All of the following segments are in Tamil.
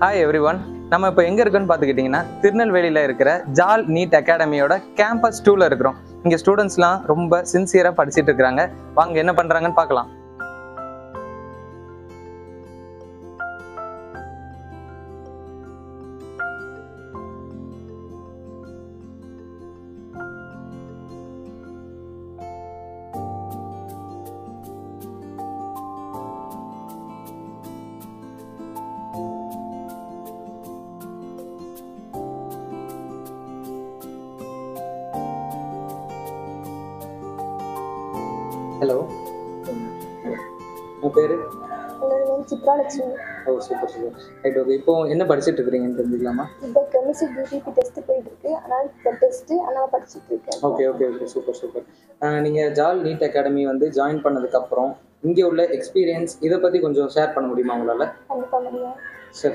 ஹாய் எவ்ரி ஒன் நம்ம இப்போ எங்கே இருக்குன்னு பார்த்துக்கிட்டிங்கன்னா திருநெல்வேலியில் இருக்கிற ஜால் நீட் அகாடமியோட கேம்பஸ் டூவில் இருக்கிறோம் இங்கே ஸ்டூடெண்ட்ஸ்லாம் ரொம்ப சின்சியராக படிச்சிட்டு இருக்கிறாங்க வாங்க என்ன பண்ணுறாங்கன்னு பார்க்கலாம் ஹலோ உங்கள் பேர் என்னோட name Chitralakshmi oh super super right okay இப்போ என்ன படிச்சிட்டு இருக்கிறீங்கன்னு தெரிஞ்சுக்கலாமா இப்போ கெமிஸ்ட்ரி டிடிபி டெஸ்ட் போயிட்டு இருக்கு அதனால இப்போ டெஸ்ட் அதனால படிச்சுட்டு இருக்கேன் okay okay okay super super நீங்கள் ஜால் நீட் அகாடமி வந்து ஜாயின் பண்ணதுக்கப்புறம் இங்கே உள்ள எக்ஸ்பீரியன்ஸ் இதை பற்றி கொஞ்சம் ஷேர் பண்ண முடியுமா உங்களால் கண்டிப்பா முடியும் சரி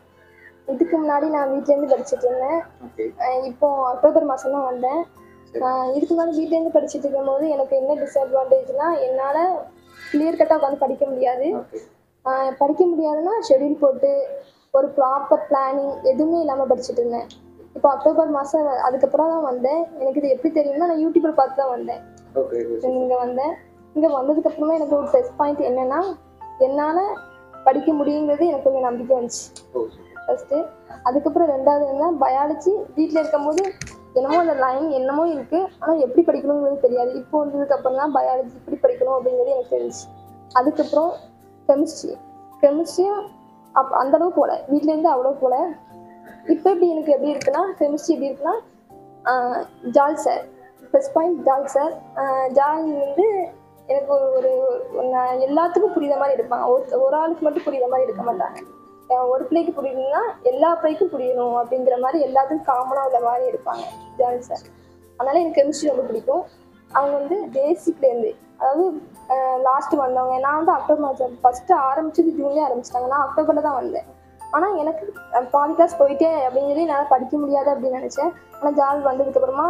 இதுக்கு முன்னாடி நான் வீட்லேருந்து படிச்சுட்டு இருந்தேன் ஓகே அஹ் இப்போ அக்டோபர் மாதம் தான் வந்தேன் அஹ் இதுக்கு முன்னாடி வீட்லேருந்து படிச்சுட்டு இருக்கும்போது எனக்கு என்ன டிஸ்அட்வான்டேஜ்னா என்னால் கிளியர் கட்டாக உட்காந்து படிக்க முடியாது ஓகே அஹ் படிக்க முடியாதுன்னா ஷெட்யூல் போட்டு ஒரு ப்ராப்பர் பிளானிங் எதுவுமே இல்லாமல் படிச்சுட்டு இருந்தேன் இப்போ அக்டோபர் மாதம் அதுக்கப்புறம் தான் வந்தேன் எனக்கு இது எப்படி தெரியும்னா நான் யூடியூப்பில் பார்த்து தான் வந்தேன் ஓகே ஓகே இங்கே வந்தேன் இங்கே வந்ததுக்கப்புறமா எனக்கு ஒரு ப்ளஸ் பாயிண்ட் என்னென்னா என்னால் படிக்க முடியுங்கிறது எனக்கு கொஞ்சம் நம்பிக்கை வந்துச்சு ஓ ஃபஸ்ட்டு அதுக்கப்புறம் ரெண்டாவது என்ன பயாலஜி வீட்டில் இருக்கும்போது என்னமோ அந்த லைன் என்னமோ இருக்குது ஆனால் எப்படி படிக்கணுங்கிறது தெரியாது இப்போ வந்ததுக்கப்புறம் தான் பயாலஜி இப்படி படிக்கணும் அப்படிங்கிறது எனக்கு தெரிஞ்சுச்சு அதுக்கப்புறம் கெமிஸ்ட்ரி கெமிஸ்ட்ரியும் அப் அந்தளவு போல வீட்டிலேருந்து அவ்வளோ போல இப்போ எப்படி எனக்கு எப்படி இருக்குன்னா கெமிஸ்ட்ரி எப்படி இருக்குன்னா ஆஹ் Jal sir plus point Jal sir Jal வந்து எனக்கு ஒரு ஒரு ஒரு நான் எல்லாத்துக்கும் புரியுற மாதிரி எடுப்பாங்க ஒரு ஒரு ஆளுக்கு மட்டும் புரியுற மாதிரி எடுக்க மாட்டாங்க அஹ் ஒரு பிள்ளைக்கு புரியுதுன்னா எல்லா பிள்ளைக்கும் புரியணும் அப்படிங்கிற மாதிரி எல்லாத்துக்கும் காமனாக உள்ள மாதிரி எடுப்பாங்க ஜால் சார் அதனால எனக்கு கெமிஸ்ட்ரி ரொம்ப பிடிக்கும் அவங்க வந்து பேசிக்லேருந்து அதாவது லாஸ்ட் வந்தவங்க நான் வந்து அக்டோபர் மாதம் ஃபஸ்ட்டு ஆரம்பிச்சது ஜூன்லேயே ஆரம்பிச்சிட்டாங்க நான் அக்டோபரில் தான் வந்தேன் ஆனால் எனக்கு அஹ், பாதி கிளாஸ் போயிட்டே அப்படிங்கிறது என்னால் படிக்க முடியாது அப்படின்னு நினச்சேன் ஆனால் ஜால் வந்ததுக்கப்புறமா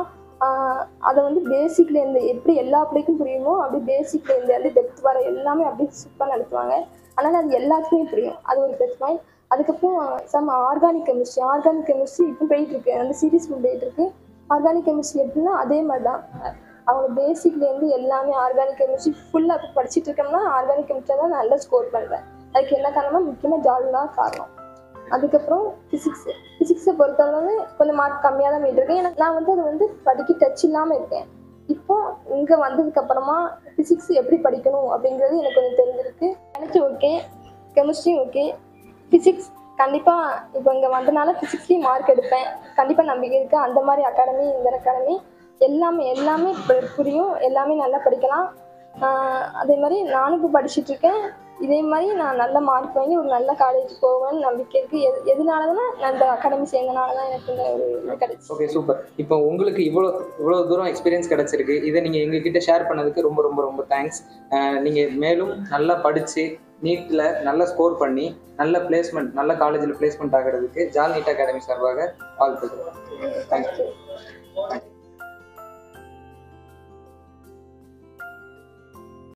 அதை வந்து பேசிக்லேருந்து எப்படி எல்லா பிள்ளைக்கும் புரியுமோ அப்படி பேசிக்லேருந்து அது டெப்த் வர எல்லாமே அப்படி சூப்பராக நடத்துவாங்க அதனால் அது எல்லாத்துக்குமே புரியும் அது ஒரு ப்ளஸ் பாயிண்ட் அதுக்கப்புறம் some organic chemistry organic chemistry இப்போ போயிட்டு இருக்கு அந்த சீரீஸ் போயிட்டு இருக்கு ஆர்கானிக் கெமிஸ்ட்ரி எப்படின்னா அதே மாதிரி தான் அவங்க பேசிக்லேருந்து எல்லாமே ஆர்கானிக் கெமிஸ்ட்ரி ஃபுல்லாக இப்போ படிச்சுட்டு இருக்கோம்னா ஆர்கானிக் கெமிஸ்ட்ரி தான் நல்லா ஸ்கோர் பண்ணுறேன் அதுக்கு என்ன காரணம்னா முக்கியமாக ஜால் தான் காரணம் அதுக்கப்புறம் ஃபிசிக்ஸ் ஃபிசிக்ஸை பொறுத்தளவு கொஞ்சம் மார்க் கம்மியாக தான் போயிட்டுருக்கேன் எனக்கு நான் வந்து அது வந்து படிக்க டச் இல்லாமல் இருக்கேன் இப்போ இங்கே வந்ததுக்கப்புறமா ஃபிசிக்ஸ் எப்படி படிக்கணும் அப்படிங்கிறது எனக்கு கொஞ்சம் தெரிஞ்சிருக்கு எனக்கு ஓகே கெமிஸ்ட்ரி ஓகே ஃபிசிக்ஸ் கண்டிப்பாக இப்போ இங்கே வந்தனால ஃபிசிக்ஸ்லேயும் மார்க் எடுப்பேன் கண்டிப்பாக நம்பிக்கை இருக்குது அந்த மாதிரி அகாடமி இந்த அகாடமி எல்லாமே எல்லாமே பு- புரியும் எல்லாமே நல்லா படிக்கலாம் ஆஹ் அதே மாதிரி நானும் இப்போ படிச்சுட்டு இருக்கேன் இதே மாதிரி நான் நல்ல மார்க் வாங்கி ஒரு நல்ல காலேஜ் போவேன்னு நம்பிக்கை இருக்குது எது எதனாலதான் நான் இந்த அகாடமி சேர்ந்தனால தான் எனக்கு இந்த ஒரு இது கிடைச்சி ஓகே சூப்பர் இப்போ உங்களுக்கு இவ்வளோ இவ்வளோ தூரம் எக்ஸ்பீரியன்ஸ் கிடைச்சிருக்கு இதை நீங்கள் எங்ககிட்ட ஷேர் பண்ணதுக்கு ரொம்ப ரொம்ப ரொம்ப தேங்க்ஸ் நீங்கள் மேலும் நல்லா படித்து நீட்டில் நல்லா ஸ்கோர் பண்ணி நல்ல பிளேஸ்மெண்ட் நல்ல காலேஜில் பிளேஸ்மெண்ட் ஆகிறதுக்கு ஜால் நீட் அகாடமி சார்பாக வாழ்த்துக்கிறோம் தேங்க்யூ தேங்க்யூ